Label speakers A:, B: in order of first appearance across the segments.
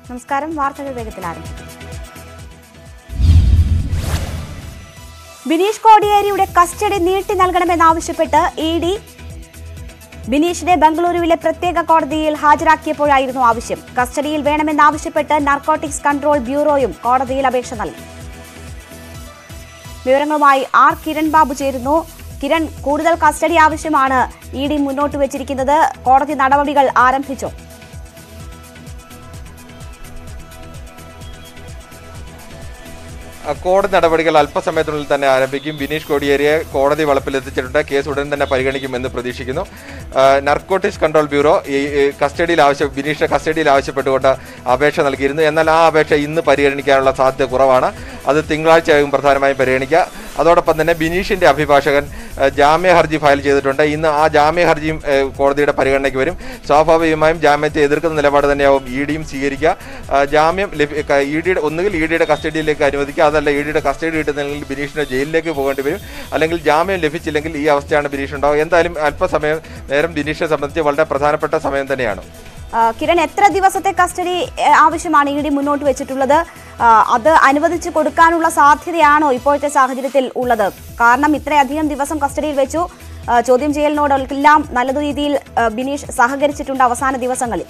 A: നമസ്കാരം വാർത്തകൾ വേഗത്തിൽ ആരംഭിക്കും ബിനീഷ് കോടിയേരിയുടെ കസ്റ്റഡി നീട്ടി നൽകണമെന്നാവശ്യപ്പെട്ട് ഇ ഡി ബിനീഷിനെ ബംഗളൂരുവിലെ പ്രത്യേക കോടതിയിൽ ഹാജരാക്കിയപ്പോഴായിരുന്നു ആവശ്യം കസ്റ്റഡിയിൽ വേണമെന്നാവശ്യപ്പെട്ട് നാർക്കോട്ടിക്സ് കൺട്രോൾ ബ്യൂറോയും കോടതിയിൽ അപേക്ഷ നൽകി വിവരങ്ങളുമായി ആർ കിരൺ ബാബു ചേരുന്നു കിരൺ കൂടുതൽ കസ്റ്റഡി ആവശ്യമാണ് ഇ ഡി മുന്നോട്ട് വെച്ചിരിക്കുന്നത് കോടതി നടപടികൾ ആരംഭിച്ചോ
B: കോടതി നടപടികൾ അല്പസമയത്തിനുള്ളിൽ തന്നെ ആരംഭിക്കും ബിനീഷ് കോടിയേരിയെ കോടതി വളപ്പിൽ എത്തിച്ചിട്ടുണ്ട് കേസ് ഉടൻ തന്നെ പരിഗണിക്കുമെന്ന് പ്രതീക്ഷിക്കുന്നു നർക്കോട്ടിക്സ് കൺട്രോൾ ബ്യൂറോ ഈ ഈ കസ്റ്റഡിയിൽ ആവശ്യം ബിനീഷിന്റെ കസ്റ്റഡിയിൽ ആവശ്യപ്പെട്ടുകൊണ്ട് അപേക്ഷ നൽകിയിരുന്നു എന്നാൽ ആ അപേക്ഷ ഇന്ന് പരിഗണിക്കാനുള്ള സാധ്യത കുറവാണ് അത് തിങ്കളാഴ്ചയാകും പ്രധാനമായും പരിഗണിക്കുക അതോടൊപ്പം തന്നെ ബിനീഷിന്റെ അഭിഭാഷകൻ ഏഹ്, ജാമ്യ ഹർജി ഫയൽ ചെയ്തിട്ടുണ്ട് ഇന്ന് ആ ജാമ്യ ഹർജിയും ഏഹ്, കോടതിയുടെ പരിഗണനയ്ക്ക് വരും സ്വാഭാവികമായും ജാമ്യത്തെ എതിർക്കുന്ന നിലപാട് തന്നെയാവും ഇ ഡിയും സ്വീകരിക്കുക ആ, ജാമ്യം ഇ ഡിയുടെ ഒന്നുകിൽ ഇ ഡിയുടെ കസ്റ്റഡിയിലേക്ക് അനുവദിക്കുക അതല്ല ഇ ഡിയുടെ കസ്റ്റഡി കിട്ടുന്നില്ലെങ്കിൽ ബിനീഷിന് ജയിലിലേക്ക് പോകേണ്ടി വരും അല്ലെങ്കിൽ ജാമ്യം ലഭിച്ചില്ലെങ്കിൽ ഈ അവസ്ഥയാണ് ബിനീഷ് ഉണ്ടാവുക എന്തായാലും അല്പസമയം നേരം ബിനീഷിനെ സംബന്ധിച്ച് വളരെ പ്രധാനപ്പെട്ട സമയം തന്നെയാണ്
A: ആ, കിരൺ എത്ര ദിവസത്തെ കസ്റ്റഡി ഏ, ആവശ്യമാണ് ഇ ഡി മുന്നോട്ട് വെച്ചിട്ടുള്ളത് ആ, അത് അനുവദിച്ചു കൊടുക്കാനുള്ള സാധ്യതയാണോ ഇപ്പോഴത്തെ സാഹചര്യത്തിൽ ഉള്ളത് കാരണം ഇത്രയധികം ദിവസം കസ്റ്റഡിയിൽ വെച്ചു ആ, ചോദ്യം ചെയ്യലിനോടെല്ലാം നല്ല രീതിയിൽ ആ, ബിനീഷ് സഹകരിച്ചിട്ടുണ്ട് അവസാന ദിവസങ്ങളിൽ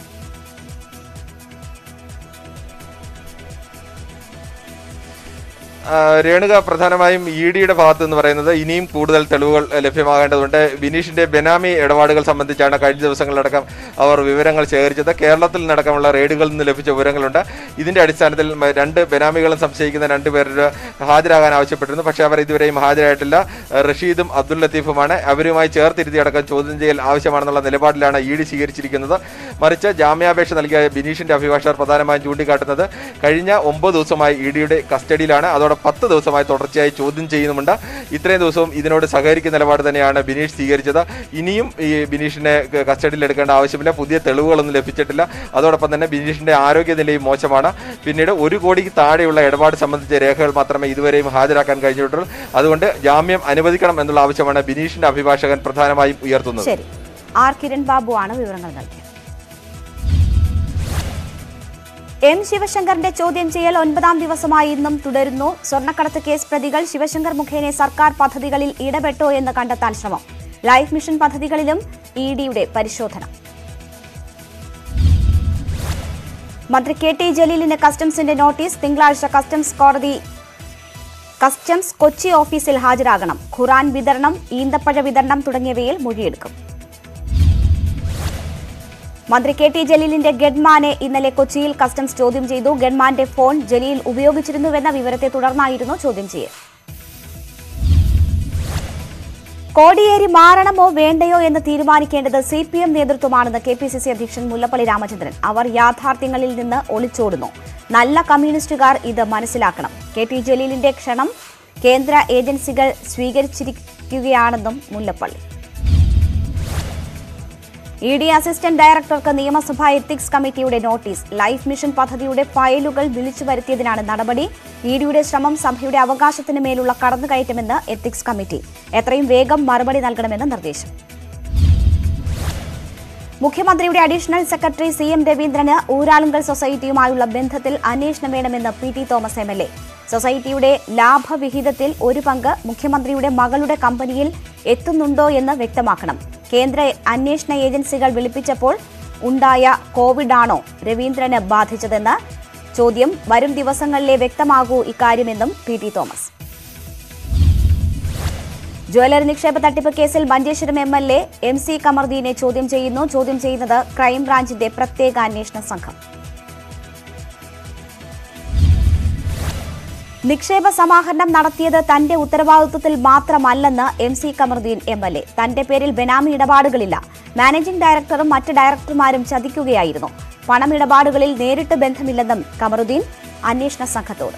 B: ആ, രേണുക പ്രധാനമായും ഇ ഡിയുടെ ഭാഗത്ത് എന്ന് പറയുന്നത് ഇനിയും കൂടുതൽ തെളിവുകൾ ഏഹ്, ലഭ്യമാകേണ്ടതുണ്ട് ബിനീഷിന്റെ ബെനാമി ഇടപാടുകൾ സംബന്ധിച്ചാണ് കഴിഞ്ഞ ദിവസങ്ങളിലടക്കം അവർ വിവരങ്ങൾ ശേഖരിച്ചത് കേരളത്തിൽ നടക്കമുള്ള റെയ്ഡുകളിൽ നിന്ന് ലഭിച്ച വിവരങ്ങളുണ്ട് ഇതിന്റെ അടിസ്ഥാനത്തിൽ മ- രണ്ട് ബെനാമികളും സംശയിക്കുന്ന രണ്ടുപേരുടെ ഹാജരാകാൻ ആവശ്യപ്പെട്ടിരുന്നു പക്ഷേ അവർ ഇതുവരെയും ഹാജരായിട്ടില്ല ഏഹ്, റഷീദും അബ്ദുൽ ലത്തീഫുമാണ് അവരുമായി ചേർത്തിരുത്തി അടക്കം ചോദ്യം ചെയ്യൽ ആവശ്യമാണെന്നുള്ള നിലപാടിലാണ് ഇ ഡി സ്വീകരിച്ചിരിക്കുന്നത് മറിച്ച് ജാമ്യാപേക്ഷ നൽകിയ ബിനീഷിന്റെ അഭിഭാഷകർ പ്രധാനമായും ചൂണ്ടിക്കാട്ടുന്നത് കഴിഞ്ഞ ഒമ്പത് ദിവസമായി ഇ ഡിയുടെ കസ്റ്റഡിയിലാണ് അതോടെ പത്ത് ദിവസമായി തുടർച്ചയായി ചോദ്യം ചെയ്യുന്നുമുണ്ട് ഇത്രയും ദിവസവും ഇതിനോട് സഹകരിക്കുന്ന നിലപാട് തന്നെയാണ് ബിനീഷ് സ്വീകരിച്ചത് ഇനിയും ഈ ബിനീഷിനെ ക- കസ്റ്റഡിയിൽ എടുക്കേണ്ട ആവശ്യമില്ല പുതിയ തെളിവുകളൊന്നും ലഭിച്ചിട്ടില്ല അതോടൊപ്പം തന്നെ ബിനീഷിന്റെ ആരോഗ്യനിലയും മോശമാണ് പിന്നീട് ഒരു കോടിക്ക് താഴെയുള്ള ഇടപാട് സംബന്ധിച്ച രേഖകൾ മാത്രമേ ഇതുവരെയും ഹാജരാക്കാൻ കഴിഞ്ഞിട്ടുള്ളൂ അതുകൊണ്ട് ജാമ്യം അനുവദിക്കണം എന്നുള്ള ആവശ്യമാണ് ബിനീഷിന്റെ അഭിഭാഷകൻ പ്രധാനമായും ഉയർത്തുന്നത്
A: ശരി ആർ കിരൺ ബാബു ആണ് വിവരങ്ങൾ നൽകിയത് എം ശിവശങ്കറിന്റെ ചോദ്യം ചെയ്യൽ ഒൻപതാം ദിവസമായി ഇന്നും തുടരുന്നു സ്വർണ്ണക്കടത്ത് കേസ് പ്രതികൾ ശിവശങ്കർ മുഖേന സർക്കാർ പദ്ധതികളിൽ ഇടപെട്ടോ എന്ന് കണ്ടെത്താൻ ശ്രമം ലൈഫ് മിഷൻ പദ്ധതികളിലും ഇ ഡിയുടെ പരിശോധന മന്ത്രി കെ ടി ജലീലിന് കസ്റ്റംസിന്റെ നോട്ടീസ് തിങ്കളാഴ്ച കസ്റ്റംസ് കോടതി കസ്റ്റംസ് കൊച്ചി ഓഫീസിൽ ഹാജരാകണം ഖുറാൻ വിതരണം ഈന്തപ്പഴ വിതരണം തുടങ്ങിയവയിൽ മൊഴിയെടുക്കും മന്ത്രി കെ ടി ജലീലിന്റെ ഗഡ്മാനെ ഇന്നലെ കൊച്ചിയിൽ കസ്റ്റംസ് ചോദ്യം ചെയ്തു ഗഡ്മാന്റെ ഫോൺ ജലീൽ ഉപയോഗിച്ചിരുന്നുവെന്ന വിവരത്തെ തുടർന്നായിരുന്നു ചോദ്യം ചെയ്യൽ കോടിയേരി മാറണമോ വേണ്ടയോ എന്ന് തീരുമാനിക്കേണ്ടത് സി പി എം നേതൃത്വമാണെന്ന് കെ പി സി സി അധ്യക്ഷൻ മുല്ലപ്പള്ളി രാമചന്ദ്രൻ അവർ യാഥാർത്ഥ്യങ്ങളിൽ നിന്ന് ഒളിച്ചോടുന്നു നല്ല കമ്മ്യൂണിസ്റ്റുകാർ ഇത് മനസ്സിലാക്കണം കെ ടി ജലീലിന്റെ ക്ഷണം കേന്ദ്ര ഏജൻസികൾ സ്വീകരിച്ചിരിക്കുകയാണെന്നും മുല്ലപ്പള്ളി ഇ ഡി അസിസ്റ്റന്റ് ഡയറക്ടർക്ക് നിയമസഭാ എത്തിക്സ് കമ്മിറ്റിയുടെ നോട്ടീസ് ലൈഫ് മിഷൻ പദ്ധതിയുടെ ഫയലുകൾ വിളിച്ചു വരുത്തിയതിനാണ് നടപടി ഇ ഡിയുടെ ശ്രമം സഭയുടെ അവകാശത്തിന് മേലുള്ള കടന്നുകയറ്റമെന്ന് എത്തിക്സ് കമ്മിറ്റി എത്രയും വേഗം മറുപടി നൽകണമെന്ന് നിർദ്ദേശം മുഖ്യമന്ത്രിയുടെ അഡീഷണൽ സെക്രട്ടറി സി എം രവീന്ദ്രന് ഊരാളുങ്കൽ സൊസൈറ്റിയുമായുള്ള ബന്ധത്തിൽ അന്വേഷണം വേണമെന്ന് P T Thomas M L A സൊസൈറ്റിയുടെ ലാഭവിഹിതത്തിൽ ഒരു പങ്ക് മുഖ്യമന്ത്രിയുടെ മകളുടെ കമ്പനിയിൽ എത്തുന്നുണ്ടോ എന്ന് വ്യക്തമാക്കണം കേന്ദ്ര അന്വേഷണ ഏജൻസികൾ വിളിപ്പിച്ചപ്പോൾ ഉണ്ടായ കോവിഡാണോ രവീന്ദ്രന് ബാധിച്ചതെന്ന് ചോദ്യം വരും ദിവസങ്ങളിലെ വ്യക്തമാകൂ ഇക്കാര്യമെന്നും പി ടി തോമസ് ജ്വല്ലറി നിക്ഷേപ തട്ടിപ്പ് കേസിൽ Manjeshwaram M L A M C കമർദീനെ ചോദ്യം ചെയ്യുന്നു ചോദ്യം ചെയ്യുന്നത് ക്രൈംബ്രാഞ്ചിന്റെ പ്രത്യേക അന്വേഷണ സംഘം നിക്ഷേപ സമാഹരണം നടത്തിയത് തന്റെ ഉത്തരവാദിത്വത്തിൽ മാത്രമല്ലെന്ന് M C Kamaruddin M L A തന്റെ പേരിൽ ബെനാമി ഇടപാടുകളില്ല മാനേജിംഗ് ഡയറക്ടറും മറ്റ് ഡയറക്ടർമാരും ചതിക്കുകയായിരുന്നു പണമിടപാടുകളിൽ നേരിട്ട് ബന്ധമില്ലെന്നും കമറുദ്ദീൻ അന്വേഷണ സംഘത്തോട്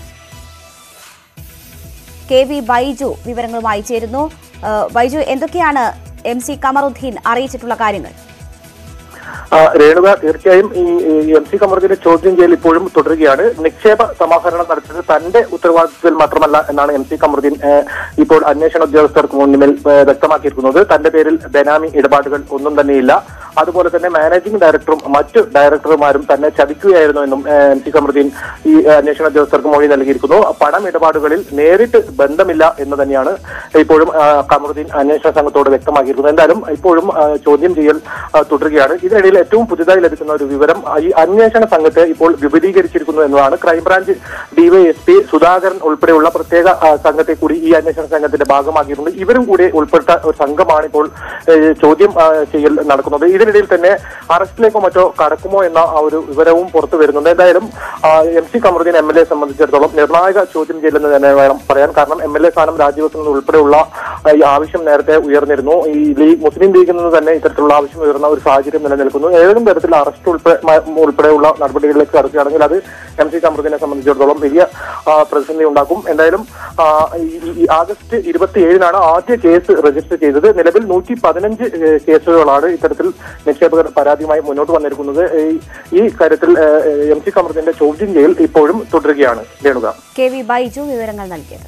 A: കെ വി ബൈജു വിവരങ്ങളുമായി ചേരുന്നു ഏഹ് ബൈജു എന്തൊക്കെയാണ് എം സി കമറുദ്ദീൻ അറിയിച്ചിട്ടുള്ള കാര്യങ്ങൾ
C: ആ, രേണുക തീർച്ചയായും ഈ ഈ എം സി കമറുദ്ദീന്റെ ചോദ്യം ചെയ്യൽ ഇപ്പോഴും തുടരുകയാണ് നിക്ഷേപ സമാഹരണം നടത്തിയത് തന്റെ ഉത്തരവാദിത്തത്തിൽ മാത്രമല്ല എന്നാണ് എം സി കമറുദ്ദീൻ ഏഹ്, ഇപ്പോൾ അന്വേഷണ ഉദ്യോഗസ്ഥർക്ക് മുന്നിൽ ഏഹ്, വ്യക്തമാക്കിയിരിക്കുന്നത് തന്റെ പേരിൽ ബെനാമി ഇടപാടുകൾ ഒന്നും തന്നെയില്ല അതുപോലെ തന്നെ മാനേജിംഗ് ഡയറക്ടറും മറ്റ് ഡയറക്ടർമാരും തന്നെ ചതിക്കുകയായിരുന്നു എന്നും ഏഹ്, എം സി കമറുദ്ദീൻ ഈ ഏഹ്, അന്വേഷണ ഉദ്യോഗസ്ഥർക്ക് മൊഴി നൽകിയിരിക്കുന്നു പണം ഇടപാടുകളിൽ നേരിട്ട് ബന്ധമില്ല എന്ന് തന്നെയാണ് ഇപ്പോഴും ആ, കമറുദ്ദീൻ അന്വേഷണ സംഘത്തോട് വ്യക്തമാക്കിയിരിക്കുന്നത് എന്തായാലും ഇപ്പോഴും ആ, ചോദ്യം ചെയ്യൽ ആ, തുടരുകയാണ് ഇതിനിടയിൽ ഏറ്റവും പുതുതായി ലഭിക്കുന്ന ഒരു വിവരം ആ, ഈ അന്വേഷണ സംഘത്തെ ഇപ്പോൾ വിപുലീകരിച്ചിരിക്കുന്നു എന്നതാണ് ക്രൈംബ്രാഞ്ച് ഡിവൈഎസ്പി സുധാകരൻ ഉൾപ്പെടെയുള്ള പ്രത്യേക ആ, സംഘത്തെ കൂടി ഈ അന്വേഷണ സംഘത്തിന്റെ ഭാഗമാക്കിയിട്ടുണ്ട് ഇവരും കൂടി ഉൾപ്പെട്ട ഒരു സംഘമാണ് ഇപ്പോൾ ഏ, ചോദ്യം ആ, ചെയ്യൽ നടക്കുന്നത് ഇതിനിടയിൽ തന്നെ അറസ്റ്റിലേക്കോ മറ്റോ കടക്കുമോ എന്ന ആ ഒരു വിവരവും പുറത്തു വരുന്നുണ്ട് എന്തായാലും ആ, M C Kamaruddin M L A സംബന്ധിച്ചിടത്തോളം നിർണായക ചോദ്യം ചെയ്യലെന്ന് തന്നെ വേണം പറയാൻ കാരണം എം എൽ എ സ്ഥാനം രാജിവെക്കുന്നത് ഉൾപ്പെടെയുള്ള ആ, ഈ ആവശ്യം നേരത്തെ ഉയർന്നിരുന്നു ഈ ലീഗ് മുസ്ലിം ലീഗിൽ നിന്ന് തന്നെ ഇത്തരത്തിലുള്ള ആവശ്യം ഉയർന്ന ഒരു സാഹചര്യം നിലനിൽക്കുന്നു ഏതെങ്കിലും തരത്തിൽ അറസ്റ്റ് ഉൾപ്പെടെ മ- ഉൾപ്പെടെയുള്ള നടപടികളിലേക്ക് കടക്കുകയാണെങ്കിൽ അത് എം സി കമറുദ്ദീനെ സംബന്ധിച്ചിടത്തോളം വലിയ ആ, പ്രതിസന്ധി ഉണ്ടാക്കും എന്തായാലും ആ, ഈ- ഈ- ഈ ആഗസ്റ്റ് ഇരുപത്തി ഏഴിനാണ് ആദ്യ കേസ് രജിസ്റ്റർ ചെയ്തത് നിലവിൽ നൂറ്റി പതിനഞ്ച് കേസുകളാണ് ഇത്തരത്തിൽ നിക്ഷേപകർ പരാതിയുമായി മുന്നോട്ട് വന്നിരിക്കുന്നത് ഈ- ഈ കാര്യത്തിൽ ഏഹ്, എം സി കമറുദ്ദീന്റെ ചോദ്യം ചെയ്യൽ ഇപ്പോഴും തുടരുകയാണ് രേണുക
A: കെ വി ബൈജു വിവരങ്ങൾ നൽകിയത്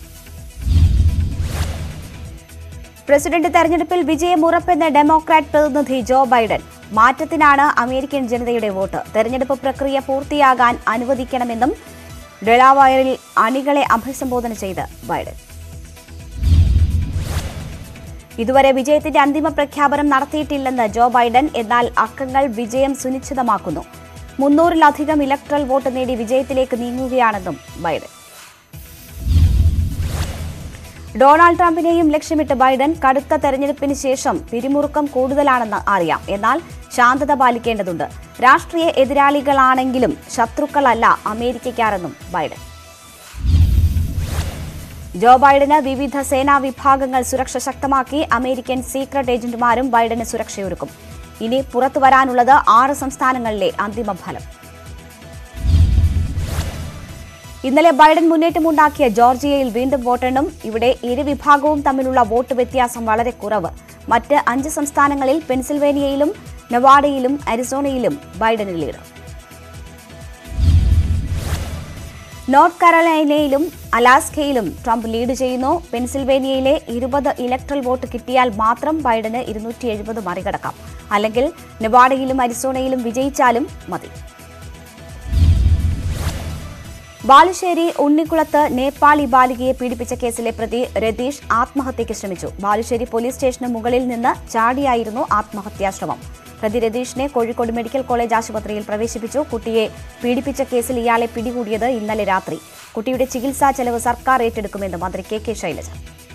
A: പ്രസിഡന്റ് തെരഞ്ഞെടുപ്പിൽ വിജയം ഉറപ്പെന്ന ഡെമോക്രാറ്റ് പ്രതിനിധി ജോ ബൈഡൻ മാറ്റത്തിനാണ് അമേരിക്കൻ ജനതയുടെ വോട്ട് തെരഞ്ഞെടുപ്പ് പ്രക്രിയ പൂർത്തിയാകാൻ അനുവദിക്കണമെന്നും ഡെലാവയറിൽ അണികളെ അഭിസംബോധന ചെയ്ത് ബൈഡൻ ഇതുവരെ വിജയത്തിന്റെ അന്തിമ പ്രഖ്യാപനം നടത്തിയിട്ടില്ലെന്ന് ജോ ബൈഡൻ എന്നാൽ അക്കങ്ങൾ വിജയം സുനിശ്ചിതമാക്കുന്നു മുന്നൂറിലധികം ഇലക്ട്രൽ വോട്ട് നേടി വിജയത്തിലേക്ക് നീങ്ങുകയാണെന്നും ബൈഡൻ ഡൊണാൾഡ് ട്രംപിനെയും ലക്ഷ്യമിട്ട് ബൈഡൻ കടുത്ത തെരഞ്ഞെടുപ്പിന് ശേഷം പിരിമുറുക്കം കൂടുതലാണെന്ന് അറിയാം എന്നാൽ ശാന്തത പാലിക്കേണ്ടതുണ്ട് രാഷ്ട്രീയ എതിരാളികളാണെങ്കിലും ശത്രുക്കളല്ല അമേരിക്കക്കാരെന്നും ബൈഡൻ ജോ ബൈഡന് വിവിധ സേനാ വിഭാഗങ്ങൾ സുരക്ഷ ശക്തമാക്കി അമേരിക്കൻ സീക്രട്ട് ഏജന്റുമാരും ബൈഡന് സുരക്ഷയൊരുക്കും ഇനി പുറത്തു വരാനുള്ളത് ആറ് സംസ്ഥാനങ്ങളിലെ അന്തിമ ഫലം ഇന്നലെ ബൈഡൻ മുന്നേറ്റമുണ്ടാക്കിയ ജോർജിയയിൽ വീണ്ടും വോട്ടെണ്ണും ഇവിടെ ഇരു വിഭാഗവും തമ്മിലുള്ള വോട്ട് വ്യത്യാസം വളരെ കുറവ് മറ്റ് അഞ്ച് സംസ്ഥാനങ്ങളിൽ പെൻസിൽവേനിയയിലും നെവാഡയിലും അരിസോണയിലും ബൈഡന് ലീഡ് നോർത്ത് കരോലൈനയിലും അലാസ്കയിലും ട്രംപ് ലീഡ് ചെയ്യുന്നു പെൻസിൽവേനിയയിലെ ഇരുപത് ഇലക്ട്രൽ വോട്ട് കിട്ടിയാൽ മാത്രം ബൈഡന് ഇരുന്നൂറ്റി എഴുപത് മറികടക്കാം അല്ലെങ്കിൽ നെവാഡയിലും അരിസോണയിലും വിജയിച്ചാലും മതി ബാലുശ്ശേരി ഉണ്ണിക്കുളത്ത് നേപ്പാളി ബാലികയെ പീഡിപ്പിച്ച കേസിലെ പ്രതി രതീഷ് ആത്മഹത്യയ്ക്ക് ശ്രമിച്ചു ബാലുശ്ശേരി പോലീസ് സ്റ്റേഷന് മുകളിൽ നിന്ന് ചാടിയായിരുന്നു ആത്മഹത്യാശ്രമം പ്രതി രതീഷിനെ കോഴിക്കോട് മെഡിക്കൽ കോളേജ് ആശുപത്രിയിൽ പ്രവേശിപ്പിച്ചു കുട്ടിയെ പീഡിപ്പിച്ച കേസിൽ ഇയാളെ പിടികൂടിയത് ഇന്നലെ രാത്രി കുട്ടിയുടെ ചികിത്സാ ചെലവ് സർക്കാർ ഏറ്റെടുക്കുമെന്ന് മന്ത്രി കെ കെ ശൈലജ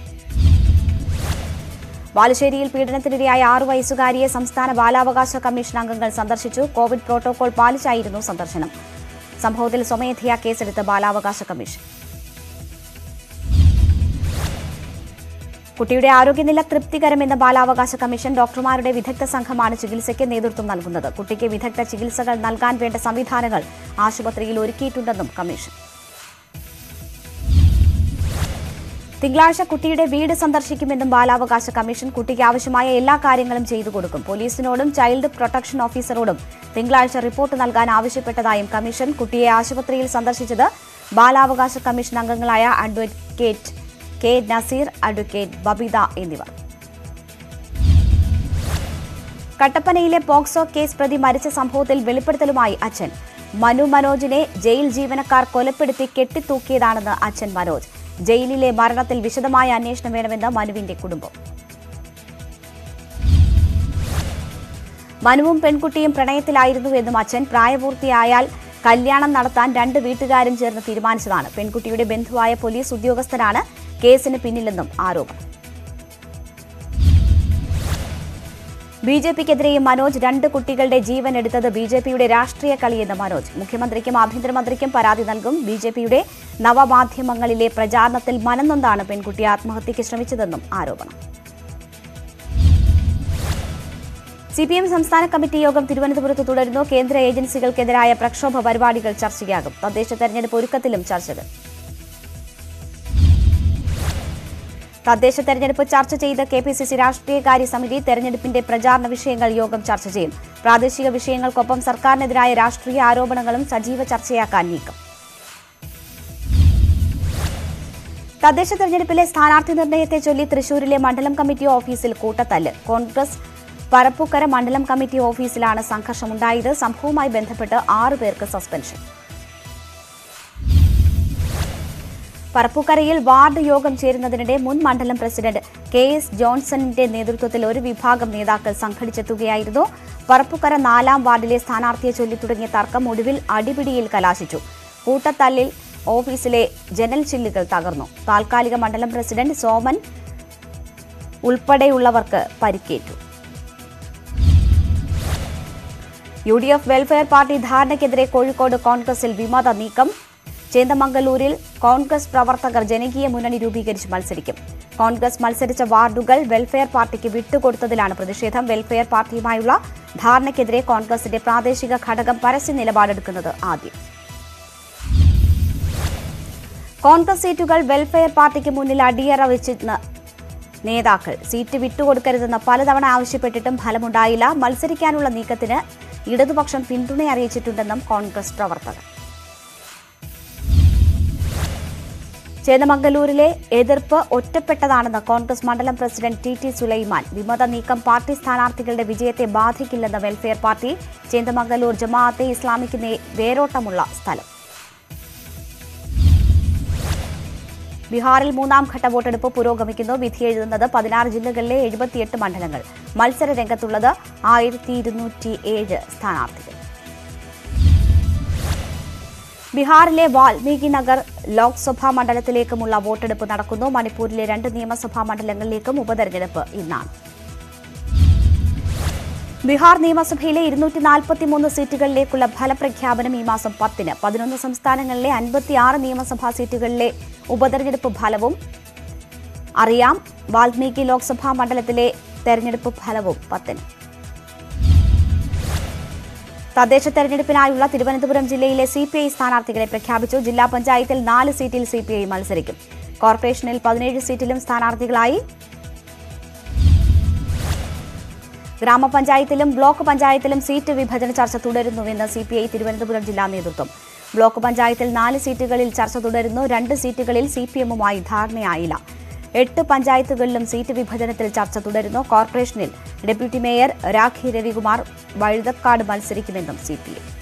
A: ബാലുശ്ശേരിയിൽ പീഡനത്തിനിരയായ ആറു വയസ്സുകാരിയെ സംസ്ഥാന ബാലാവകാശ കമ്മീഷൻ അംഗങ്ങൾ സന്ദർശിച്ചു കോവിഡ് പ്രോട്ടോകോൾ പാലിച്ചായിരുന്നു സന്ദർശനം സംഭവത്തിൽ സ്വമേധയാ കേസെടുത്ത് ബാലാവകാശ കമ്മീഷൻ കുട്ടിയുടെ ആരോഗ്യനില തൃപ്തികരമെന്ന ബാലാവകാശ കമ്മീഷൻ ഡോക്ടർമാരുടെ വിദഗ്ധ സംഘമാണ് ചികിത്സയ്ക്ക് നേതൃത്വം നൽകുന്നത് കുട്ടിക്ക് വിദഗ്ധ ചികിത്സകൾ നൽകാൻ വേണ്ട സംവിധാനങ്ങൾ ആശുപത്രിയിൽ ഒരുക്കിയിട്ടുണ്ടെന്നും കമ്മീഷൻ തിങ്കളാഴ്ച കുട്ടിയുടെ വീട് സന്ദർശിക്കുമെന്നും ബാലാവകാശ കമ്മീഷൻ കുട്ടിക്ക് ആവശ്യമായ എല്ലാ കാര്യങ്ങളും ചെയ്തു കൊടുക്കും പോലീസിനോടും ചൈൽഡ് പ്രൊട്ടക്ഷൻ ഓഫീസറോടും തിങ്കളാഴ്ച റിപ്പോർട്ട് നൽകാൻ ആവശ്യപ്പെട്ടതായും കമ്മീഷൻ കുട്ടിയെ ആശുപത്രിയിൽ സന്ദർശിച്ചത് ബാലാവകാശ കമ്മീഷൻ അംഗങ്ങളായ advocate K Nazeer advocate Babitha എന്നിവർ കട്ടപ്പനയിലെ പോക്സോ കേസ് പ്രതി മരിച്ച സംഭവത്തിൽ വെളിപ്പെടുത്തലുമായി അച്ഛൻ മനു മനോജിനെ ജയിൽ ജീവനക്കാർ കൊലപ്പെടുത്തി കെട്ടിത്തൂക്കിയതാണെന്ന് അച്ഛൻ മനോജ് ജയിലിലെ മരണത്തിൽ വിശദമായ അന്വേഷണം വേണമെന്ന് മനുവിന്റെ കുടുംബം മനുവും പെൺകുട്ടിയും പ്രണയത്തിലായിരുന്നുവെന്നും അച്ഛൻ പ്രായപൂർത്തിയായാൽ കല്യാണം നടത്താൻ രണ്ട് വീട്ടുകാരും ചേർന്ന് തീരുമാനിച്ചതാണ് പെൺകുട്ടിയുടെ ബന്ധുവായ പോലീസ് ഉദ്യോഗസ്ഥനാണ് കേസിന് പിന്നിലെന്നും ആരോപണം ബി ജെ പിക്കെതിരെയും മനോജ് രണ്ട് കുട്ടികളുടെ ജീവൻ എടുത്തത് ബി ജെ പിയുടെ രാഷ്ട്രീയ കളിയെന്ന് മനോജ് മുഖ്യമന്ത്രിക്കും ആഭ്യന്തരമന്ത്രിക്കും പരാതി നൽകും ബി ജെ പിയുടെ നവമാധ്യമങ്ങളിലെ പ്രചാരണത്തിൽ മനംനൊന്താണ് പെൺകുട്ടി ആത്മഹത്യയ്ക്ക് ശ്രമിച്ചതെന്നും ആരോപണം സി പി എം സംസ്ഥാന കമ്മിറ്റി യോഗം തിരുവനന്തപുരത്ത് തുടരുന്നു കേന്ദ്ര ഏജൻസികൾക്കെതിരായ പ്രക്ഷോഭ പരിപാടികൾ ചർച്ചയാകും തദ്ദേശ തെരഞ്ഞെടുപ്പ് ഒരുക്കത്തിലും ചർച്ചകൾ തദ്ദേശ തെരഞ്ഞെടുപ്പ് ചർച്ച ചെയ്ത് കെ പി സി സി രാഷ്ട്രീയകാര്യ സമിതി തെരഞ്ഞെടുപ്പിന്റെ പ്രചാരണ വിഷയങ്ങൾ യോഗം ചർച്ച ചെയ്യും പ്രാദേശിക വിഷയങ്ങൾക്കൊപ്പം സർക്കാരിനെതിരായ രാഷ്ട്രീയ ആരോപണങ്ങളും സജീവ ചർച്ചയാക്കാൻ നീക്കം തദ്ദേശ തെരഞ്ഞെടുപ്പിലെ സ്ഥാനാർത്ഥി നിർണയത്തെ ചൊല്ലി തൃശൂരിലെ മണ്ഡലം കമ്മിറ്റി ഓഫീസിൽ കൂട്ടത്തല്ല് കോൺഗ്രസ് പരപ്പുക്കര മണ്ഡലം കമ്മിറ്റി ഓഫീസിലാണ് സംഘർഷമുണ്ടായത് സംഭവവുമായി ബന്ധപ്പെട്ട് ആറു പേർക്ക് സസ്പെൻഷൻ പറപ്പുക്കരയിൽ വാർഡ് യോഗം ചേരുന്നതിനിടെ മുൻ മണ്ഡലം പ്രസിഡന്റ് കെ എസ് ജോൺസണിന്റെ നേതൃത്വത്തിൽ ഒരു വിഭാഗം നേതാക്കൾ സംഘടിച്ചെത്തുകയായിരുന്നു പറപ്പുക്കര നാലാം വാർഡിലെ സ്ഥാനാർത്ഥിയെ ചൊല്ലി തുടങ്ങിയ തർക്കം ഒടുവിൽ അടിപിടിയിൽ കലാശിച്ചു കൂട്ടത്തല്ലിൽ ഓഫീസിലെ ജനൽ ചില്ലുകൾ തകർന്നു താൽക്കാലിക മണ്ഡലം പ്രസിഡന്റ് സോമൻ ഉൾപ്പെടെയുള്ളവർക്ക് പരിക്കേറ്റു U D F welfare party ധാരണയ്ക്കെതിരെ കോഴിക്കോട് കോൺഗ്രസിൽ വിമത നീക്കം ചേന്ദമംഗലൂരിൽ കോൺഗ്രസ് പ്രവർത്തകർ ജനകീയ മുന്നണി രൂപീകരിച്ച് മത്സരിക്കും കോൺഗ്രസ് മത്സരിച്ച വാർഡുകൾ വെൽഫെയർ പാർട്ടിക്ക് വിട്ടുകൊടുത്തതിലാണ് പ്രതിഷേധം വെൽഫെയർ പാർട്ടിയുമായുള്ള ധാരണയ്ക്കെതിരെ കോൺഗ്രസിന്റെ പ്രാദേശിക ഘടകം പരസ്യ നിലപാടെടുക്കുന്നത് ആദ്യം കോൺഗ്രസ് സീറ്റുകൾ വെൽഫെയർ പാർട്ടിക്ക് മുന്നിൽ അടിയറ വെച്ചെന്ന് നേതാക്കൾ സീറ്റ് വിട്ടുകൊടുക്കരുതെന്ന് പലതവണ ആവശ്യപ്പെട്ടിട്ടും ഫലമുണ്ടായില്ല മത്സരിക്കാനുള്ള നീക്കത്തിന് ഇടതുപക്ഷം പിന്തുണ അറിയിച്ചിട്ടുണ്ടെന്നും കോൺഗ്രസ് പ്രവർത്തകർ ചേന്നമംഗലൂരിലെ എതിർപ്പ് ഒറ്റപ്പെട്ടതാണെന്ന് കോൺഗ്രസ് മണ്ഡലം പ്രസിഡന്റ് ടി ടി സുലൈമാൻ വിമത നീക്കം പാർട്ടി സ്ഥാനാർത്ഥികളുടെ വിജയത്തെ ബാധിക്കില്ലെന്ന് വെൽഫെയർ പാർട്ടി ചേന്ദമംഗലൂർ ജമാഅത്തെ ഇസ്ലാമിക്ക് വേരോട്ടമുള്ള സ്ഥലം ബീഹാറിൽ മൂന്നാം ഘട്ട വോട്ടെടുപ്പ് പുരോഗമിക്കുന്നു വിധി എഴുതുന്നത് പതിനാറ് ജില്ലകളിലെ എഴുപത്തിയെട്ട് മണ്ഡലങ്ങൾ മത്സര രംഗത്തുള്ളത് ആയിരത്തി ഇരുന്നൂറ്റി ഏഴ് സ്ഥാനാർത്ഥികൾ ബീഹാറിലെ വാൽമീകി നഗർ ലോക്സഭാ മണ്ഡലത്തിലേക്കുമുള്ള വോട്ടെടുപ്പ് നടക്കുന്നു മണിപ്പൂരിലെ രണ്ട് നിയമസഭാ മണ്ഡലങ്ങളിലേക്കും ഉപതെരഞ്ഞെടുപ്പ് ഇന്നാണ് ബീഹാർ നിയമസഭയിലെ ഇരുന്നൂറ്റി നാൽപ്പത്തിമൂന്ന് സീറ്റുകളിലേക്കുള്ള ഫലപ്രഖ്യാപനം ഈ മാസം പത്തിന് പതിനൊന്ന് സംസ്ഥാനങ്ങളിലെ അൻപത്തിയാറ് നിയമസഭാ സീറ്റുകളിലെ ഉപതെരഞ്ഞെടുപ്പ് ഫലവും അറിയാം വാൽമീകി ലോക്സഭാ മണ്ഡലത്തിലെ തെരഞ്ഞെടുപ്പ് ഫലവും പത്തിന് തദ്ദേശ തെരഞ്ഞെടുപ്പിനായുള്ള തിരുവനന്തപുരം ജില്ലയിലെ സി പി ഐ സ്ഥാനാർത്ഥികളെ പ്രഖ്യാപിച്ചു ജില്ലാ പഞ്ചായത്തിൽ നാല് സീറ്റിൽ സി പി ഐ മത്സരിക്കും കോർപ്പറേഷനിൽ പതിനേഴ് സീറ്റിലും സ്ഥാനാർത്ഥികളായി ഗ്രാമപഞ്ചായത്തിലും ബ്ലോക്ക് പഞ്ചായത്തിലും സീറ്റ് വിഭജന ചർച്ച തുടരുന്നുവെന്ന് സി പി ഐ തിരുവനന്തപുരം ജില്ലാ നേതൃത്വം ബ്ലോക്ക് പഞ്ചായത്തിൽ നാല് സീറ്റുകളിൽ ചർച്ച തുടരുന്നു രണ്ട് സീറ്റുകളിൽ സി പി എമ്മുമായി ധാരണയായില്ല എട്ട് പഞ്ചായത്തുകളിലും സീറ്റ് വിഭജനത്തിൽ ചർച്ച തുടരുന്നു കോർപ്പറേഷനിൽ ഡെപ്യൂട്ടി മേയർ രാഖി രവികുമാർ വഴുതക്കാട് മത്സരിക്കുമെന്നും സി പി എം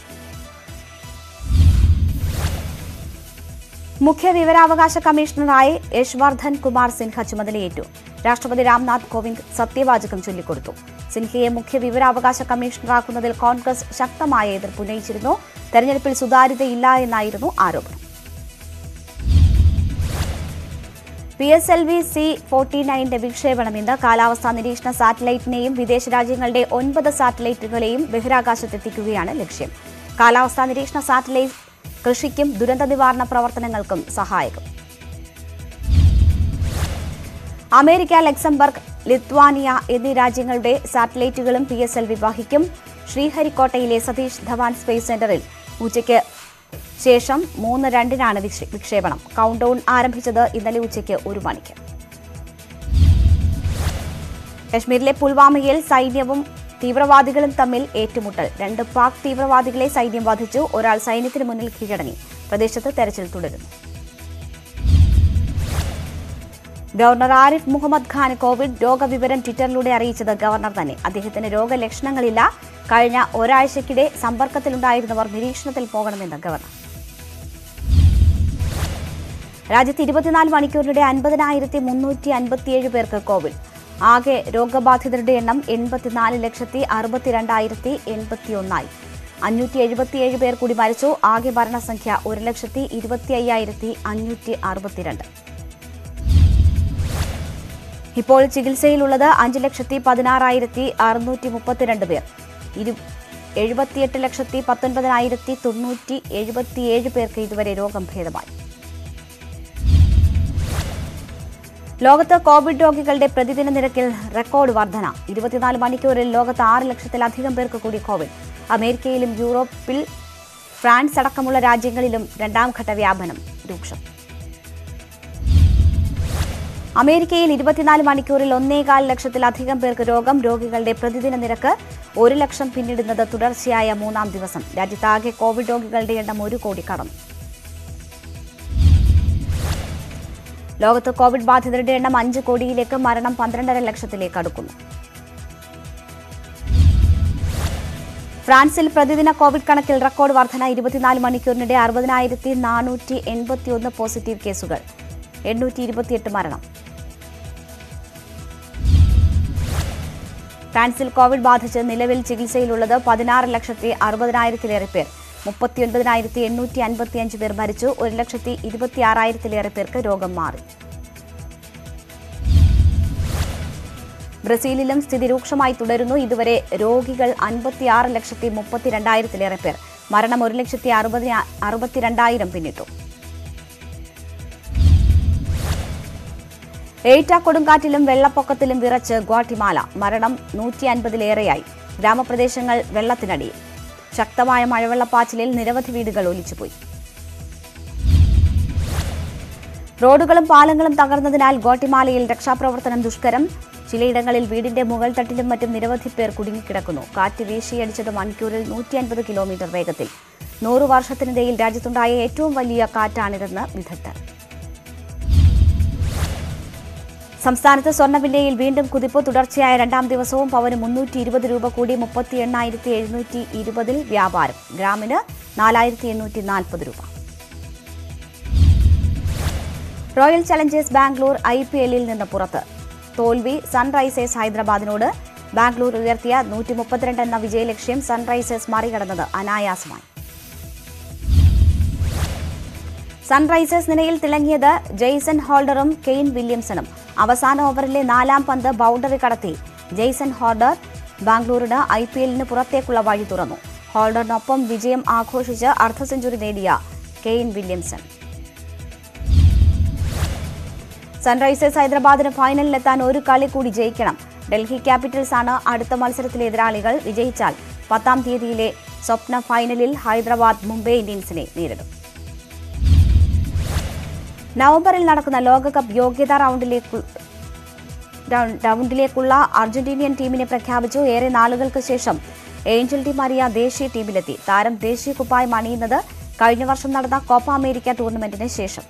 A: മുഖ്യ വിവരാവകാശ കമ്മീഷണറായി യശ്വർദ്ധൻ കുമാർ സിൻഹ ചുമതലയേറ്റു രാഷ്ട്രപതി രാംനാഥ് കോവിന്ദ് സത്യവാചകം ചൊല്ലിക്കൊടുത്തു സിൻഹയെ മുഖ്യ വിവരാവകാശ കമ്മീഷണറാക്കുന്നതിൽ കോൺഗ്രസ് ശക്തമായ എതിർപ്പ് ഉന്നയിച്ചിരുന്നു തെരഞ്ഞെടുപ്പിൽ സുതാര്യതയില്ല എന്നായിരുന്നു ആരോപണം P S L V C forty നയന്റെ വിക്ഷേപണം ഇന്ന് കാലാവസ്ഥാ നിരീക്ഷണ സാറ്റലൈറ്റിനെയും വിദേശ രാജ്യങ്ങളുടെ ഒൻപത് സാറ്റലൈറ്റുകളെയും ബഹിരാകാശത്തെത്തിക്കുകയാണ് ലക്ഷ്യം കാലാവസ്ഥാ നിരീക്ഷണ സാറ്റലൈറ്റ് കൃഷിക്കും ദുരന്ത നിവാരണ പ്രവർത്തനങ്ങൾക്കും സഹായകം അമേരിക്ക ലക്സംബർഗ് ലിത്വാനിയ എന്നീ രാജ്യങ്ങളുടെ സാറ്റലൈറ്റുകളും പി എസ് എൽ വി വഹിക്കും ശ്രീഹരിക്കോട്ടയിലെ സതീഷ് ധവാൻ സ്പേസ് സെന്ററിൽ ഉച്ചയ്ക്ക് ശേഷം മൂന്ന് രണ്ടിനാണ് വിക്ഷേ- വിക്ഷേപണം കൗണ്ട് ഡൗൺ ആരംഭിച്ചത് ഇന്നലെ ഉച്ചയ്ക്ക് ഒരു മണിക്ക് കശ്മീരിലെ പുൽവാമയിൽ സൈന്യവും തീവ്രവാദികളും തമ്മിൽ ഏറ്റുമുട്ടൽ രണ്ട് പാക് തീവ്രവാദികളെ സൈന്യം വധിച്ചു ഒരാൾ സൈന്യത്തിന് മുന്നിൽ കീഴടങ്ങി പ്രദേശത്ത് തെരച്ചിൽ തുടരുന്നു ഗവർണർ ആരിഫ് മുഹമ്മദ് ഖാൻ കോവിഡ് രോഗവിവരം ട്വിറ്ററിലൂടെ അറിയിച്ചത് ഗവർണർ തന്നെ അദ്ദേഹത്തിന് രോഗലക്ഷണങ്ങളില്ല കഴിഞ്ഞ ഒരാഴ്ചക്കിടെ സമ്പർക്കത്തിലുണ്ടായിരുന്നവർ നിരീക്ഷണത്തിൽ പോകണമെന്ന് ഗവർണർ രാജ്യത്ത് ഇരുപത്തിനാല് മണിക്കൂറിനിടെ അൻപതിനായിരത്തി മുന്നൂറ്റി അൻപത്തിയേഴ് പേർക്ക് കോവിഡ് ആകെ രോഗബാധിതരുടെ എണ്ണം എൺപത്തിനാല് ലക്ഷത്തി അറുപത്തിരണ്ടായിരത്തി എൺപത്തിയൊന്നായി അഞ്ഞൂറ്റി എഴുപത്തിയേഴ് പേർ കൂടി മരിച്ചു ആകെ മരണസംഖ്യ ഒരു ലക്ഷത്തി ഇരുപത്തി അയ്യായിരത്തി അഞ്ഞൂറ്റി അറുപത്തിരണ്ട് ഇപ്പോൾ ചികിത്സയിലുള്ളത് അഞ്ച് ലക്ഷത്തി പതിനാറായിരത്തി അറുന്നൂറ്റി മുപ്പത്തിരണ്ട് പേർ ഇരു എഴുപത്തിയെട്ട് ലക്ഷത്തി പത്തൊൻപതിനായിരത്തി തൊണ്ണൂറ്റി എഴുപത്തിയേഴ് പേർക്ക് ഇതുവരെ രോഗം ഭേദമായി ലോകത്ത് കോവിഡ് രോഗികളുടെ പ്രതിദിന നിരക്കിൽ റെക്കോർഡ് വർധന ഇരുപത്തിനാല് മണിക്കൂറിൽ ലോകത്ത് ആറ് ലക്ഷത്തിലധികം പേർക്ക് കൂടി കോവിഡ് അമേരിക്കയിലും യൂറോപ്പിൽ ഫ്രാൻസ് അടക്കമുള്ള രാജ്യങ്ങളിലും രണ്ടാം ഘട്ട വ്യാപനം രൂക്ഷം അമേരിക്കയിൽ ഇരുപത്തിനാല് മണിക്കൂറിൽ ഒന്നേകാൽ ലക്ഷത്തിലധികം പേർക്ക് രോഗം രോഗികളുടെ പ്രതിദിന നിരക്ക് ഒരു ലക്ഷം പിന്നിടുന്നത് തുടർച്ചയായ മൂന്നാം ദിവസം രാജ്യത്താകെ കോവിഡ് രോഗികളുടെ എണ്ണം ഒരു കോടി കടന്നു ലോകത്ത് കോവിഡ് ബാധിതരുടെ എണ്ണം അഞ്ച് കോടിയിലേക്ക് മരണം പന്ത്രണ്ടര ലക്ഷത്തിലേക്ക് അടുക്കുന്നു ഫ്രാൻസിൽ പ്രതിദിന കോവിഡ് കണക്കിൽ റെക്കോർഡ് വർധന ഇരുപത്തിനാല് മണിക്കൂറിനിടെ അറുപതിനായിരത്തി നാനൂറ്റി എൺപത്തിയൊന്ന് പോസിറ്റീവ് കേസുകൾ എണ്ണൂറ്റി ഇരുപത്തിയെട്ട് മരണം ഫ്രാൻസിൽ കോവിഡ് ബാധിച്ച് നിലവിൽ ചികിത്സയിലുള്ളത് പതിനാറ് ലക്ഷത്തി അറുപതിനായിരത്തിലേറെ പേർ മുപ്പത്തിയൊൻപതിനായിരത്തി എണ്ണൂറ്റി അൻപത്തിയഞ്ച് പേർ മരിച്ചു ഒരു ലക്ഷത്തി ഇരുപത്തിയാറായിരത്തിലേറെ പേർക്ക് രോഗം മാറി ബ്രസീലിലും സ്ഥിതി രൂക്ഷമായി തുടരുന്നു ഇതുവരെ രോഗികൾ അൻപത്തിയാറ് ലക്ഷത്തി മുപ്പത്തിരണ്ടായിരത്തിലേറെ പേർ മരണം ഒരു ലക്ഷത്തി അറുപതി അറുപത്തിരണ്ടായിരം പിന്നിട്ടു ഏറ്റ കൊടുങ്കാറ്റിലും വെള്ളപ്പൊക്കത്തിലും വിറച്ച് ഗ്വാട്ടിമാല മരണം നൂറ്റി അൻപതിലേറെയായി ഗ്രാമപ്രദേശങ്ങൾ വെള്ളത്തിനടിയിൽ ശക്തമായ മഴവെള്ളപ്പാച്ചിലിൽ നിരവധി വീടുകൾ ഒലിച്ചുപോയി റോഡുകളും പാലങ്ങളും തകർന്നതിനാൽ ഗോട്ടിമാലയിൽ രക്ഷാപ്രവർത്തനം ദുഷ്കരം ചിലയിടങ്ങളിൽ വീടിന്റെ മുകൾ തട്ടിലും മറ്റും നിരവധി പേർ കുടുങ്ങിക്കിടക്കുന്നു കാറ്റ് വീശിയടിച്ചത് മണിക്കൂറിൽ നൂറ്റി അൻപത് കിലോമീറ്റർ വേഗത്തിൽ നൂറു വർഷത്തിനിടയിൽ രാജ്യത്തുണ്ടായ ഏറ്റവും വലിയ കാറ്റാണിതെന്ന് വിദഗ്ധർ സംസ്ഥാനത്ത് സ്വർണ്ണവിലയിൽ വീണ്ടും കുതിപ്പ് തുടർച്ചയായ രണ്ടാം ദിവസവും പവന് മുന്നൂറ്റി ഇരുപത് രൂപ കൂടി മുപ്പത്തി എണ്ണായിരത്തി എഴുന്നൂറ്റി ഇരുപതിൽ വ്യാപാരം ഗ്രാമിന് നാലായിരത്തി എണ്ണൂറ്റി നാൽപ്പത് രൂപ റോയൽ ചലഞ്ചേഴ്സ് ബാംഗ്ലൂർ ഐ പി എല്ലിൽ നിന്ന് പുറത്ത് തോൽവി സൺറൈസേഴ്സ് ഹൈദരാബാദിനോട് ബാംഗ്ലൂർ ഉയർത്തിയ നൂറ്റി മുപ്പത്തിരണ്ട് എന്ന വിജയലക്ഷ്യം സൺറൈസേഴ്സ് മറികടന്നത് അനായാസമായി സൺറൈസേഴ്സ് നിലയിൽ തിളങ്ങിയത് ജെയ്സൺ ഹോൾഡറും കെയ്ൻ വില്യംസണും അവസാന ഓവറിലെ നാലാം പന്ത് ബൗണ്ടറി കടത്തി ജെയ്സൺ ഹോൾഡർ ബാംഗ്ലൂരിന് ഐ പി എല്ലിന് പുറത്തേക്കുള്ള വഴി തുറന്നു ഹോൾഡറിനൊപ്പം വിജയം ആഘോഷിച്ച് അർദ്ധ സെഞ്ചുറി നേടിയ കെയ്ൻ വില്യംസൺ സൺറൈസേഴ്സ് ഹൈദരാബാദിന് ഫൈനലിലെത്താൻ ഒരു കളി കൂടി ജയിക്കണം ഡൽഹി ക്യാപിറ്റൽസ് ആണ് അടുത്ത മത്സരത്തിലെ എതിരാളികൾ വിജയിച്ചാൽ പത്താം തീയതിയിലെ സ്വപ്ന ഫൈനലിൽ ഹൈദരാബാദ് മുംബൈ ഇന്ത്യൻസിനെ നേരിടും നവംബറിൽ നടക്കുന്ന ലോകകപ്പ് യോഗ്യതാ റൗണ്ടിലേക്ക് റൗ- റൗണ്ടിലേക്കുള്ള അർജന്റീനിയൻ ടീമിനെ പ്രഖ്യാപിച്ചു ഏറെ നാളുകൾക്ക് ശേഷം ഏഞ്ചൽ ഡി മറിയ ദേശീയ ടീമിലെത്തി താരം ദേശീയ കുപ്പായം അണിയുന്നത് കഴിഞ്ഞ വർഷം നടന്ന കോപ്പ അമേരിക്ക ടൂർണമെന്റിന് ശേഷം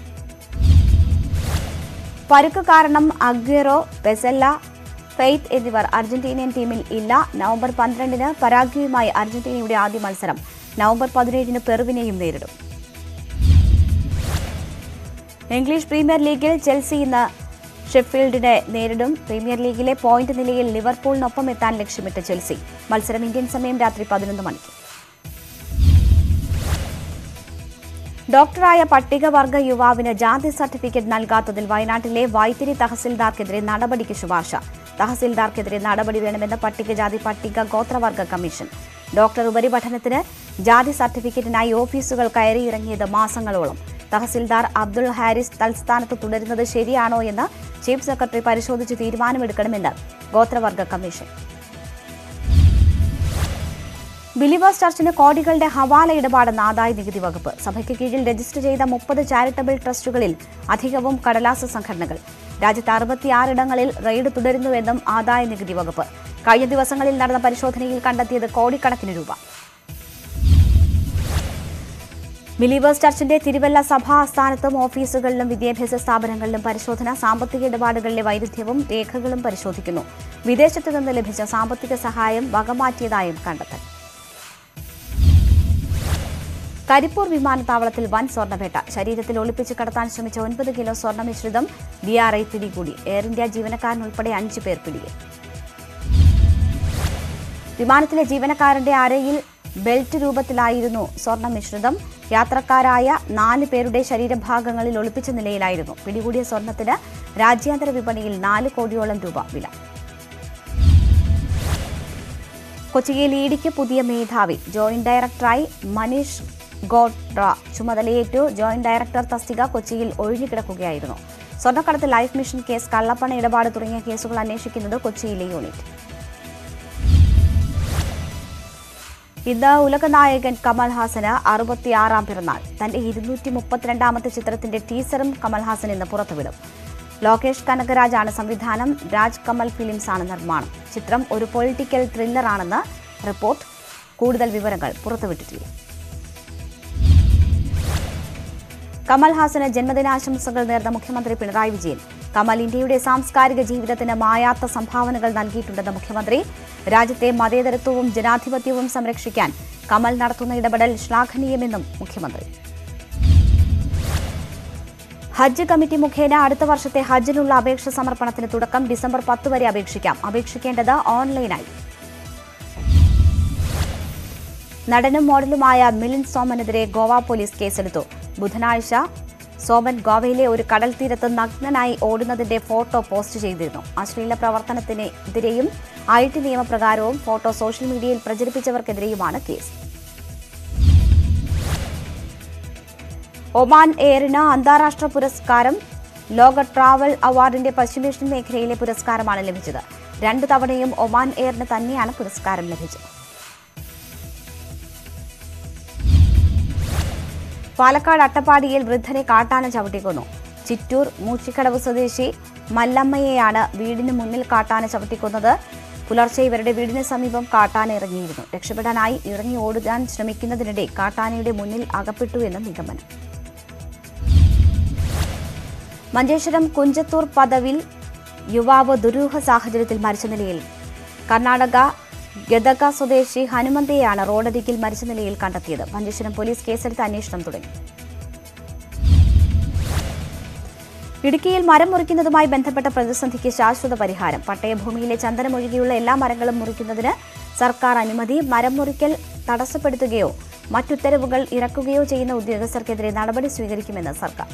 A: പരുക്ക് കാരണം അഗ്വേറോ പെസെല്ല ഫെയ്ത്ത് എന്നിവർ അർജന്റീനിയൻ ടീമിൽ ഇല്ല നവംബർ പന്ത്രണ്ടിന് പരാഗ്വയുമായി അർജന്റീനയുടെ ആദ്യ മത്സരം നവംബർ പതിനേഴിന് പെറുവിനെയും നേരിടും ഇംഗ്ലീഷ് പ്രീമിയർ ലീഗിൽ ചെൽസി ഇന്ന് ഷെഫീൽഡിനെ നേരിടും പ്രീമിയർ ലീഗിലെ പോയിന്റ് നിലയിൽ ലിവർപൂളിനൊപ്പം എത്താൻ ലക്ഷ്യമിട്ട് ചെൽസി മത്സരം ഇന്ത്യൻ സമയം രാത്രി പതിനൊന്ന് മണിക്ക് ഡോക്ടറായ പട്ടികവർഗ യുവാവിന് ജാതി സർട്ടിഫിക്കറ്റ് നൽകാത്തതിൽ വയനാട്ടിലെ വൈത്തിരി തഹസിൽദാർക്കെതിരെ നടപടിക്ക് ശുപാർശ തഹസിൽദാർക്കെതിരെ നടപടി വേണമെന്ന് പട്ടികജാതി പട്ടിക ഗോത്രവർഗ കമ്മീഷൻ ഡോക്ടർ ഉപരിപഠനത്തിന് ജാതി സർട്ടിഫിക്കറ്റിനായി ഓഫീസുകൾ കയറിയിറങ്ങിയത് മാസങ്ങളോളം തഹസിൽദാർ അബ്ദുൾ ഹാരിസ് തൽസ്ഥാനത്ത് തുടരുന്നത് ശരിയാണോ എന്ന് ചീഫ് സെക്രട്ടറി പരിശോധിച്ച് തീരുമാനമെടുക്കണമെന്ന് ഗോത്രവർഗ കമ്മീഷൻ ബിലീവേഴ്സ് ചർച്ചിന് കോടികളുടെ ഹവാല ഇടപാടെന്ന് ആദായ നികുതി വകുപ്പ് സഭയ്ക്ക് കീഴിൽ രജിസ്റ്റർ ചെയ്ത മുപ്പത് ചാരിറ്റബിൾ ട്രസ്റ്റുകളിൽ അധികവും കടലാസ സംഘടനകൾ രാജ്യത്ത് അറുപത്തിയാറിടങ്ങളിൽ റെയ്ഡ് തുടരുന്നുവെന്നും ആദായ നികുതി വകുപ്പ് കഴിഞ്ഞ ദിവസങ്ങളിൽ നടന്ന പരിശോധനയിൽ കണ്ടെത്തിയത് കോടിക്കണക്കിന് രൂപ ബിലീവേഴ്സ് ചർച്ചിന്റെ തിരുവല്ല സഭാ ആസ്ഥാനത്തും ഓഫീസുകളിലും വിദ്യാഭ്യാസ സ്ഥാപനങ്ങളിലും പരിശോധന സാമ്പത്തിക ഇടപാടുകളിലെ വൈരുദ്ധ്യവും രേഖകളും പരിശോധിക്കുന്നു വിദേശത്തു നിന്ന് ലഭിച്ച സാമ്പത്തിക സഹായം വകമാറ്റിയതായും കണ്ടെത്തൽ കരിപ്പൂർ വിമാനത്താവളത്തിൽ വൻ സ്വർണ്ണവേട്ട ശരീരത്തിൽ ഒളിപ്പിച്ച് കടത്താൻ ശ്രമിച്ച ഒൻപത് കിലോ സ്വർണ്ണ മിശ്രിതം ഡി ആർ ഐ പിടികൂടി എയർ ഇന്ത്യ ജീവനക്കാരൻ ഉൾപ്പെടെ അഞ്ച് പേർ പിടിയിൽ വിമാനത്തിലെ ജീവനക്കാരന്റെ അരയിൽ ബെൽറ്റ് രൂപത്തിലായിരുന്നു സ്വർണ്ണ മിശ്രിതം യാത്രക്കാരായ നാല് പേരുടെ ശരീരഭാഗങ്ങളിൽ ഒളിപ്പിച്ച നിലയിലായിരുന്നു പിടികൂടിയ സ്വർണത്തിന് രാജ്യാന്തര വിപണിയിൽ നാല് കോടിയോളം രൂപ വില കൊച്ചിയിൽ ഇഡിക്ക് പുതിയ മേധാവി ജോയിന്റ് ഡയറക്ടറായി മനീഷ് ഗോഡ്ര ചുമതലയേറ്റു ജോയിന്റ് ഡയറക്ടർ തസ്തിക കൊച്ചിയിൽ ഒഴിഞ്ഞുകിടക്കുകയായിരുന്നു സ്വർണ്ണക്കടത്ത് ലൈഫ് മിഷൻ കേസ് കള്ളപ്പണ ഇടപാട് തുടങ്ങിയ കേസുകൾ അന്വേഷിക്കുന്നത് കൊച്ചിയിലെ യൂണിറ്റ് ഇന്ന് ഉലകനായകൻ കമൽഹാസന് അറുപത്തിയാറാം പിറന്നാൾ തന്റെ ഇരുന്നൂറ്റി മുപ്പത്തിരണ്ടാമത്തെ ചിത്രത്തിന്റെ ടീസറും കമൽഹാസൻ ഇന്ന് പുറത്തുവിടും ലോകേഷ് കനകരാജാണ് സംവിധാനം രാജ് കമൽ ഫിലിംസ് ആണ് നിർമ്മാണം ചിത്രം ഒരു പൊളിറ്റിക്കൽ ത്രില്ലറാണെന്ന് റിപ്പോർട്ട് കൂടുതൽ വിവരങ്ങൾ പുറത്തുവിട്ടിട്ടില്ല കമൽ ഹാസന് ജന്മദിനാശംസകൾ നേർന്ന മുഖ്യമന്ത്രി പിണറായി വിജയൻ കമൽ ഇന്ത്യയുടെ സാംസ്കാരിക ജീവിതത്തിന് മായാത്ത സംഭാവനകൾ നൽകിയിട്ടുണ്ടെന്ന് മുഖ്യമന്ത്രി രാജ്യത്തെ മതേതരത്വവും ജനാധിപത്യവും സംരക്ഷിക്കാൻ കമൽ നടത്തുന്ന ഇടപെടൽ ശ്ലാഘനീയമെന്നും മുഖ്യമന്ത്രി ഹജ്ജ് കമ്മിറ്റി മുഖേന അടുത്ത വർഷത്തെ ഹജ്ജിനുള്ള അപേക്ഷ സമർപ്പണത്തിന് തുടക്കം ഡിസംബർ പത്ത് വരെ അപേക്ഷിക്കാം അപേക്ഷിക്കേണ്ടത് ഓൺലൈനായി നടനും മോഡലുമായ മിലിൻ സോമനെതിരെ ഗോവ പോലീസ് കേസെടുത്തു ബുധനാഴ്ച സോമൻ ഗോവയിലെ ഒരു കടൽ തീരത്ത് നഗ്നനായി ഓടുന്നതിന്റെ ഫോട്ടോ പോസ്റ്റ് ചെയ്തിരുന്നു അശ്ലീല പ്രവർത്തനത്തിനെതിരെയും ഐ ടി നിയമപ്രകാരവും ഫോട്ടോ സോഷ്യൽ മീഡിയയിൽ പ്രചരിപ്പിച്ചവർക്കെതിരെയുമാണ് കേസ് ഒമാൻ എയറിന് അന്താരാഷ്ട്ര പുരസ്കാരം ലോക ട്രാവൽ അവാർഡിന്റെ പശ്ചിമേഷ്യൻ മേഖലയിലെ പുരസ്കാരമാണ് ലഭിച്ചത് രണ്ടു തവണയും ഒമാൻ എയറിന് തന്നെയാണ് പുരസ്കാരം ലഭിച്ചത് പാലക്കാട് അട്ടപ്പാടിയിൽ വൃദ്ധനെ കാട്ടാന ചവിട്ടിക്കൊന്നു ചിറ്റൂർ മൂച്ചിക്കടവ് സ്വദേശി മല്ലമ്മയെയാണ് വീടിന് മുന്നിൽ കാട്ടാന ചവിട്ടിക്കൊന്നത് പുലർച്ചെ ഇവരുടെ വീടിന് സമീപം കാട്ടാന ഇറങ്ങിയിരുന്നു രക്ഷപ്പെടാനായി ഇറങ്ങി ഓടുവാൻ ശ്രമിക്കുന്നതിനിടെ കാട്ടാനയുടെ മുന്നിൽ അകപ്പെട്ടു എന്ന് നിഗമനം മഞ്ചേശ്വരം കുഞ്ചത്തൂർ പദവിൽ യുവാവ് ദുരൂഹ സാഹചര്യത്തിൽ മരിച്ച നിലയിൽ കർണാടക ഗദക സ്വദേശി ഹനുമന്തയെയാണ് റോഡരികിൽ മരിച്ച നിലയിൽ കണ്ടെത്തിയത് മഞ്ചേശ്വരം പോലീസ് കേസെടുത്ത് അന്വേഷണം തുടങ്ങി ഇടുക്കിയിൽ മരം മുറിക്കുന്നതുമായി ബന്ധപ്പെട്ട പ്രതിസന്ധിക്ക് ശാശ്വത പരിഹാരം പട്ടയഭൂമിയിലെ ചന്ദനം ഒഴികെയുള്ള എല്ലാ മരങ്ങളും മുറിക്കുന്നതിന് സർക്കാർ അനുമതി മരം മുറിക്കൽ തടസ്സപ്പെടുത്തുകയോ മറ്റുത്തരവുകൾ ഇറക്കുകയോ ചെയ്യുന്ന ഉദ്യോഗസ്ഥർക്കെതിരെ നടപടി സ്വീകരിക്കുമെന്ന് സർക്കാർ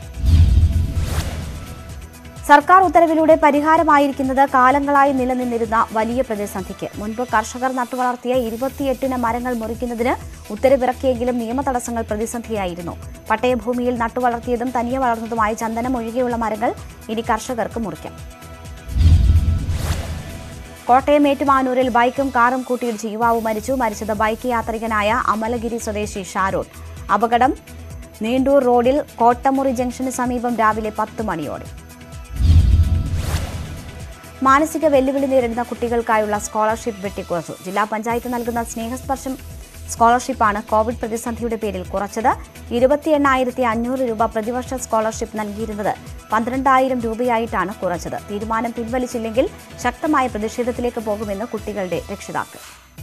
A: സർക്കാർ ഉത്തരവിലൂടെ പരിഹാരമായിരിക്കുന്നത് കാലങ്ങളായി നിലനിന്നിരുന്ന വലിയ പ്രതിസന്ധിക്ക് മുൻപ് കർഷകർ നട്ടുവളർത്തിയ ഇരുപത്തിയെട്ടിന് മരങ്ങൾ മുറിക്കുന്നതിന് ഉത്തരവിറക്കിയെങ്കിലും നിയമ തടസ്സങ്ങൾ പ്രതിസന്ധിയായിരുന്നു പട്ടയഭൂമിയിൽ നട്ടുവളർത്തിയതും തനിയെ വളർന്നതുമായ ചന്ദനം ഒഴികെയുള്ള മരങ്ങൾ ഇനി കർഷകർക്ക് മുറിക്കാം കോട്ടയം ഏറ്റുമാനൂരിൽ ബൈക്കും കാറും കൂട്ടിയിടിച്ച് യുവാവ് മരിച്ചു മരിച്ചത് ബൈക്ക് യാത്രികനായ അമലഗിരി സ്വദേശി ഷാരോൺ അപകടം നീണ്ടൂർ റോഡിൽ കോട്ടമുറി ജംഗ്ഷന് സമീപം രാവിലെ പത്ത് മണിയോടെ മാനസിക വെല്ലുവിളി നേരിടുന്ന കുട്ടികൾക്കായുള്ള സ്കോളർഷിപ്പ് വെട്ടിക്കുറച്ചു ജില്ലാ പഞ്ചായത്ത് നൽകുന്ന സ്നേഹസ്പർശം സ്കോളർഷിപ്പാണ് കോവിഡ് പ്രതിസന്ധിയുടെ പേരിൽ കുറച്ചത് ഇരുപത്തി എണ്ണായിരത്തി അഞ്ഞൂറ് രൂപ പ്രതിവർഷ സ്കോളർഷിപ്പ് നൽകിയിരുന്നത് പന്ത്രണ്ടായിരം രൂപയായിട്ടാണ് കുറച്ചത് തീരുമാനം പിൻവലിച്ചില്ലെങ്കിൽ ശക്തമായ പ്രതിഷേധത്തിലേക്ക് പോകുമെന്ന് കുട്ടികളുടെ രക്ഷിതാക്കൾ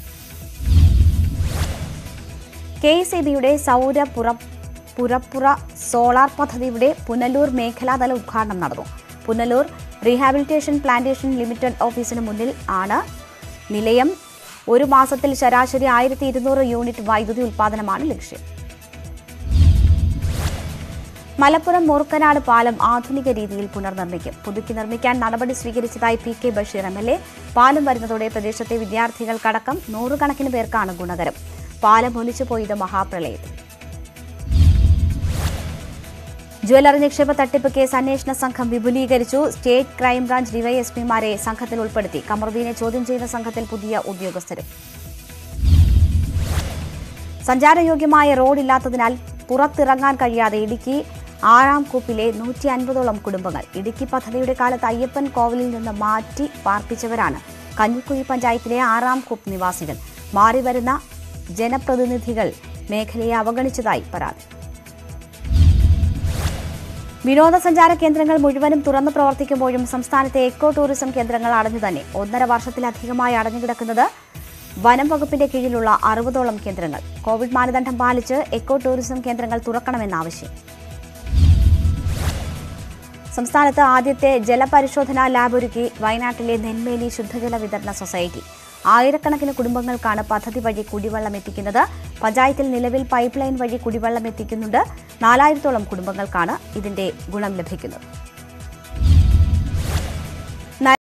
A: കെ എസ് ഇ ബിയുടെ സൗര പുറ പുറപ്പുറ സോളാർ പദ്ധതിയുടെ പുനലൂർ മേഖലാതല ഉദ്ഘാടനം നടന്നു പുനലൂർ റീഹാബിലിറ്റേഷൻ പ്ലാന്റേഷൻ ലിമിറ്റഡ് ഓഫീസിന് മുന്നിൽ ആണ് നിലയം ഒരു മാസത്തിൽ ശരാശരി ആയിരത്തി ഇരുന്നൂറ് യൂണിറ്റ് വൈദ്യുതി ഉൽപ്പാദനമാണ് ലക്ഷ്യം മലപ്പുറം മൂർക്കനാട് പാലം ആധുനിക രീതിയിൽ പുനർനിർമ്മിക്കും പുതുക്കി നിർമ്മിക്കാൻ നടപടി സ്വീകരിച്ചതായി P K Basheer M L A പാലം വരുന്നതോടെ പ്രദേശത്തെ വിദ്യാർത്ഥികൾക്കടക്കം നൂറുകണക്കിന് പേർക്കാണ് ഗുണകരം പാലം ഒലിച്ചുപോയത് മഹാപ്രളയത്തിൽ ജ്വല്ലറി നിക്ഷേപ തട്ടിപ്പ് കേസ് അന്വേഷണ സംഘം വിപുലീകരിച്ചു സ്റ്റേറ്റ് ക്രൈംബ്രാഞ്ച് ഡിവൈഎസ്പിമാരെ സംഘത്തിൽ ഉൾപ്പെടുത്തി കമറുദ്ദീനെ ചോദ്യം ചെയ്യുന്ന സംഘത്തിൽ പുതിയ ഉദ്യോഗസ്ഥരും സഞ്ചാരയോഗ്യമായ റോഡില്ലാത്തതിനാൽ പുറത്തിറങ്ങാൻ കഴിയാതെ ഇടുക്കി ആറാം കൂപ്പിലെ നൂറ്റി അൻപതോളം കുടുംബങ്ങൾ ഇടുക്കി പദ്ധതിയുടെ കാലത്ത് അയ്യപ്പൻ കോവിലിൽ നിന്ന് മാറ്റി പാർപ്പിച്ചവരാണ് കഞ്ഞിക്കുഴി പഞ്ചായത്തിലെ ആറാം കൂപ്പ് നിവാസികൾ മാറിവരുന്ന ജനപ്രതിനിധികൾ മേഖലയെ അവഗണിച്ചതായി പരാതി വിനോദസഞ്ചാര കേന്ദ്രങ്ങൾ മുഴുവനും തുറന്നു പ്രവർത്തിക്കുമ്പോഴും സംസ്ഥാനത്തെ എക്കോ ടൂറിസം കേന്ദ്രങ്ങൾ അടഞ്ഞു തന്നെ ഒന്നര വർഷത്തിലധികമായി അടഞ്ഞുകിടക്കുന്നത് വനം വകുപ്പിന്റെ കീഴിലുള്ള അറുപതോളം കേന്ദ്രങ്ങൾ കോവിഡ് മാനദണ്ഡം പാലിച്ച് എക്കോ ടൂറിസം കേന്ദ്രങ്ങൾ തുറക്കണമെന്നാവശ്യം സംസ്ഥാനത്ത് ആദ്യത്തെ ജലപരിശോധനാ ലാബ് ഒരുക്കി വയനാട്ടിലെ നെന്മേലി ശുദ്ധജല വിതരണ സൊസൈറ്റി ആയിരക്കണക്കിന് കുടുംബങ്ങൾക്കാണ് പദ്ധതി വഴി കുടിവെള്ളം എത്തിക്കുന്നത് പഞ്ചായത്തിൽ നിലവിൽ പൈപ്പ് ലൈൻ വഴി കുടിവെള്ളം എത്തിക്കുന്നുണ്ട് നാലായിരത്തോളം കുടുംബങ്ങൾക്കാണ് ഇതിന്റെ ഗുണം ലഭിക്കുന്നത്